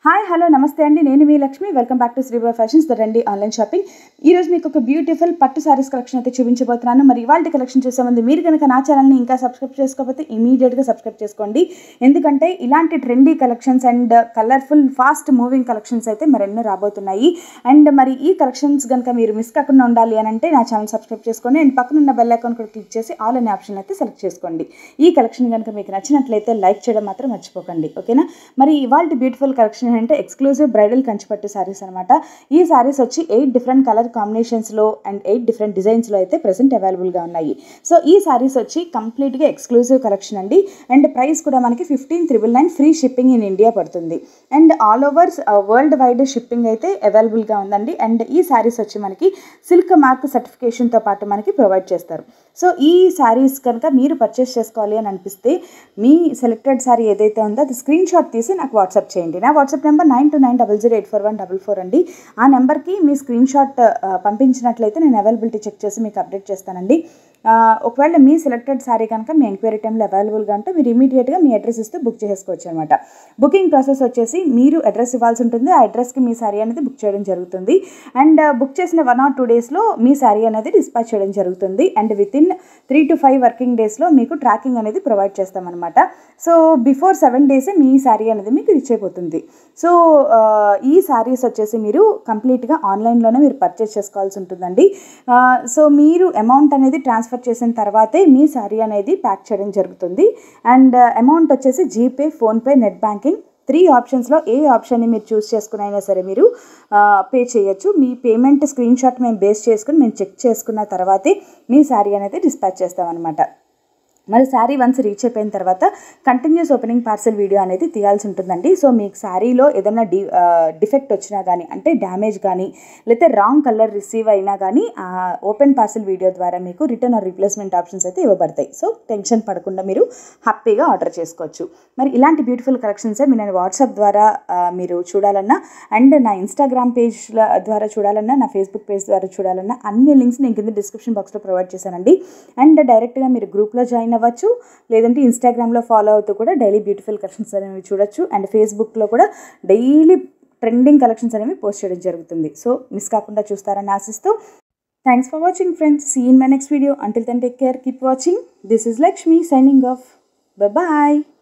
hi hello నమస్తే అండి నేను మీ లక్ష్మి వెల్కమ్ బ్యాక్ టు శ్రీబాయ్ ఫ్యాషన్స్ ద రండి ఆన్లైన్ షాపింగ్ ఈ రోజు మీకు ఒక బ్యూటిఫుల్ పట్టు సారీస్ కలెక్షన్ అయితే చూపించబోతున్నాను మరి ఇవాళ కలెక్షన్ చూసే ముందు మీరు కనుక నా ఛానల్ని ఇంకా సబ్స్క్రైబ్ చేసుకోకపోతే ఇమీడియట్గా సబ్స్క్రైబ్ చేసుకోండి ఎందుకంటే ఇలాంటి trendy collections and colourful fast moving collections అయితే మరెన్నో రాబోతున్నాయి అండ్ మరి ఈ కలెక్షన్స్ కనుక మీరు మిస్ కాకుండా ఉండాలి అని అంటే నా ఛానల్ సబ్స్క్రైబ్ చేసుకోండి అండ్ పక్కన ఉన్న బెల్ ఐకాన్ కూడా క్లిక్ చేసి ఆల్ అనే ఆప్షన్ అయితే సెలెక్ట్ చేసుకోండి ఈ కలెక్షన్ కనుక మీకు నచ్చినట్లయితే లైక్ చేయడం మాత్రం మర్చిపోకండి ఓకేనా మరి ఇవాళ బ్యూటిఫుల్ కలెక్షన్ అంటే ఎక్స్క్లూజివ్ బ్రైడల్ కంచిపట్టు శారీస్ అనమాట ఈ శారీస్ వచ్చి ఎయిట్ డిఫరెంట్ కలర్ కాంబినేషన్స్లో అండ్ ఎయిట్ డిఫరెంట్ డిజైన్స్లో అయితే ప్రెసెంట్ అవైలబుల్గా ఉన్నాయి సో ఈ శారీస్ వచ్చి కంప్లీట్గా ఎక్స్క్లూజివ్ కలెక్షన్ అండి అండ్ ప్రైస్ కూడా మనకి fifteen triple nine free shipping in India పడుతుంది and all over world wide shipping అయితే అవైలబుల్గా ఉందండి అండ్ ఈ శారీస్ వచ్చి మనకి సిల్క్ మార్క్ సర్టిఫికేషన్తో పాటు మనకి ప్రొవైడ్ చేస్తారు సో ఈ శారీస్ కనుక మీరు పర్చేస్ చేసుకోవాలి అని అనిపిస్తే మీ సెలెక్టెడ్ శారీ ఏదైతే ఉందో అది స్క్రీన్ షాట్ తీసి నాకు వాట్సాప్ చేయండి నా WhatsApp number nine two nine double zero eight four one double four అండి ఆ నెంబర్కి మీ స్క్రీన్ షాట్ పంపించినట్లయితే నేను అవైలబిలిటీ చెక్ చేసి మీకు అప్డేట్ చేస్తానండి ఆ, ఒకవేళ మీ సెలెక్టెడ్ శారీ కనుక మీ ఎంక్వైరీ టైంలో అవైలబుల్గా ఉంటే మీరు ఇమీడియట్గా మీ అడ్రస్ ఇస్తే బుక్ చేసుకోవచ్చు అనమాట బుకింగ్ ప్రాసెస్ వచ్చేసి మీరు అడ్రస్ ఇవ్వాల్సి ఉంటుంది ఆ అడ్రస్కి మీ శారీ అనేది బుక్ చేయడం జరుగుతుంది అండ్ బుక్ చేసిన వన్ ఆర్ టూ డేస్లో మీ శారీ అనేది డిస్పాచ్ చేయడం జరుగుతుంది and within three to five working డేస్లో మీకు ట్రాకింగ్ అనేది ప్రొవైడ్ చేస్తామన్నమాట సో బిఫోర్ సెవెన్ డేసే మీ శారీ అనేది మీకు రీచ్ అయిపోతుంది సో ఆ, ఈ శారీస్ వచ్చేసి మీరు కంప్లీట్గా ఆన్లైన్లోనే మీరు పర్చేస్ చేసుకోవాల్సి ఉంటుందండి ఆ, సో మీరు అమౌంట్ అనేది ట్రాన్స్ఫర్ చేసిన తర్వాతే మీ శారీ అనేది ప్యాక్ చేయడం జరుగుతుంది అండ్ అమౌంట్ వచ్చేసి GPay PhonePe net banking three ఆప్షన్స్లో ఏ ఆప్షన్ని మీరు చూస్ చేసుకుని అయినా సరే మీరు పే చేయొచ్చు మీ పేమెంట్ స్క్రీన్ షాట్ మేము బేస్ చేసుకుని మేము చెక్ చేసుకున్న తర్వాతే మీ శారీ అనేది డిస్పాచ్ చేస్తామన్నమాట మరి శారీ వన్స్ రీచ్ అయిపోయిన తర్వాత కంటిన్యూస్ ఓపెనింగ్ పార్సల్ వీడియో అనేది తీయాల్సి ఉంటుందండి సో మీకు శారీలో ఏదైనా డి డిఫెక్ట్ వచ్చినా కానీ అంటే డ్యామేజ్ కానీ లేకపోతే రాంగ్ కలర్ రిసీవ్ అయినా కానీ ఆ ఓపెన్ పార్సల్ వీడియో ద్వారా మీకు రిటర్న్ ఆర్ రీప్లేస్మెంట్ ఆప్షన్స్ అయితే ఇవ్వబడతాయి సో టెన్షన్ పడకుండా మీరు హ్యాపీగా ఆర్డర్ చేసుకోవచ్చు మరి ఇలాంటి బ్యూటిఫుల్ కలెక్షన్సే మీరు నేను వాట్సాప్ ద్వారా ఆ, మీరు చూడాలన్నా అండ్ నా ఇన్స్టాగ్రామ్ పేజ్ ద్వారా చూడాలన్నా నా ఫేస్బుక్ పేజ్ ద్వారా చూడాలన్నా అన్ని లింక్స్ నేను కింద డిస్క్రిప్షన్ బాక్స్లో ప్రొవైడ్ చేశానండి అండ్ డైరెక్ట్గా మీరు గ్రూప్లో జాయిన్ అవ్వచ్చు లేదంటే ఇన్స్టాగ్రామ్లో ఫాలో అవుతూ కూడా డైలీ బ్యూటిఫుల్ కలెక్షన్స్ అనేవి చూడొచ్చు అండ్ ఫేస్బుక్లో కూడా డైలీ ట్రెండింగ్ కలెక్షన్స్ అనేవి పోస్ట్ చేయడం జరుగుతుంది సో మిస్ కాకుండా చూస్తారని ఆశిస్తూ thanks for watching friends see in my next video until then take care keep watching this is Lakshmi signing off bye